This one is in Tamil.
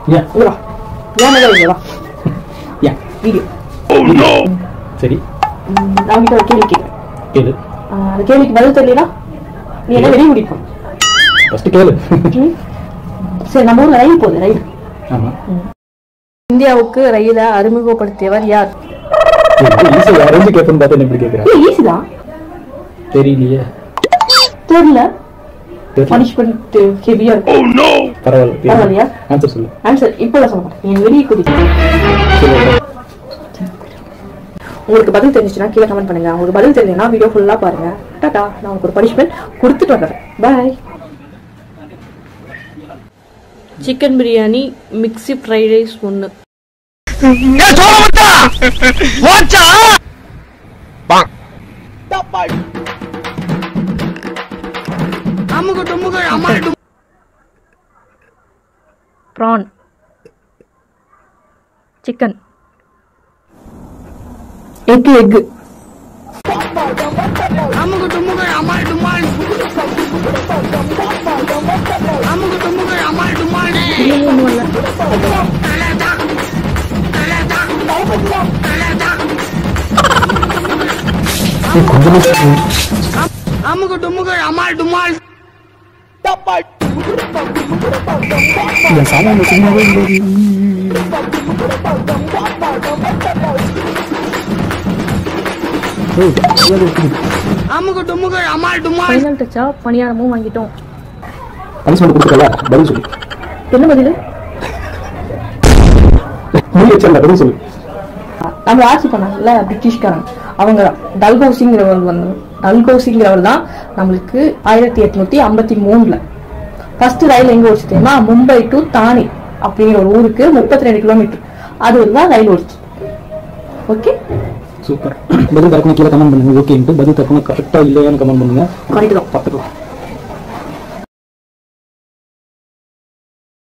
ஏன் இங்க வா ஏன் மேல இங்க வா ஏன் வீடியோ சரி நான் உங்ககிட்ட ஒரு கேள்வி கேட்கிறேன் கேளு ஆஹ் அந்த கேள்விக்கு பதில் தெரியலனா நீ என்ன வெளியே முடிப்போம் ஃபர்ஸ்ட் கேளு சரி நம்ம ஊர்ல ரயில் போகுது ரயில் ஆமா இந்தியாவுக்கு ரயிலை அறிமுகப்படுத்தியவர் யார் ஈஸி அரேஞ்சு கேட்பேன்னு பார்த்து என்ன இப்படி கேட்குறேன் இல்ல ஈஸி தான் தெரியலையே தெரியல தெரியல பனிஷ்மெண்ட் ஹெவியா இருக்கும் பரவாயில்ல பரவாயில்லையா? ஆன்சர் சொல்லு ஆன்சர் இப்போ சொல்ல மாட்டேன் நீ வெளியே குதிக்க சொல்லு. உங்களுக்கு பதில் தெரிஞ்சுச்சுன்னா கீழே கமெண்ட் பண்ணுங்க உங்களுக்கு பதில் தெரியலனா வீடியோ ஃபுல்லா பாருங்க டாடா நான் உங்களுக்கு ஒரு பனிஷ்மெண்ட் கொடுத்துட்டு வந்துடுறேன் பாய் chicken biryani mixed fried rice ஒன்று ப்ரான் சிக்கன் எக்கு எக்கு ஏய், கொஞ்சம் என் சாமான் சும்மாவே இல்லை. ஏய், அது எப்படி? ஃபைனல் டச்சா பணியாரமும் வாங்கிட்டோம் பனிஷ்மெண்ட் கொடுத்துக்கல பதில் சொல்லு என்ன பதில் மூணு வச்சல பதில் சொல்லு நம்ம ஆட்சி பண்ணாங்கல்ல பிரிட்டிஷ்காரங்க அவங்க டல்கோசிங்கிறவர் வந்து டல்கோசிங்கிறவர் தான் நம்மளுக்கு ஆயிரத்தி எட்நூத்தி ஐம்பத்தி மூணுல ஃபர்ஸ்ட் ரயில் எங்க ஓடிச்சு தெரியுமா மும்பை டு தானே அப்படிங்கிற ஒரு ஊருக்கு முப்பத்தி ரெண்டு கிலோமீட்டர் அது தான் ரயில் ஓடிச்சு ஓகே சூப்பர் பதில் கரெக்டாக கீழே கமெண்ட் பண்ணுங்க ஓகேன்ட்டு பதில் கரெக்டாக கரெக்டாக இல்லையான்னு கமெண்ட் பண்ணுங்க கரெக்ட் தான் பார்த்துக்கலாம்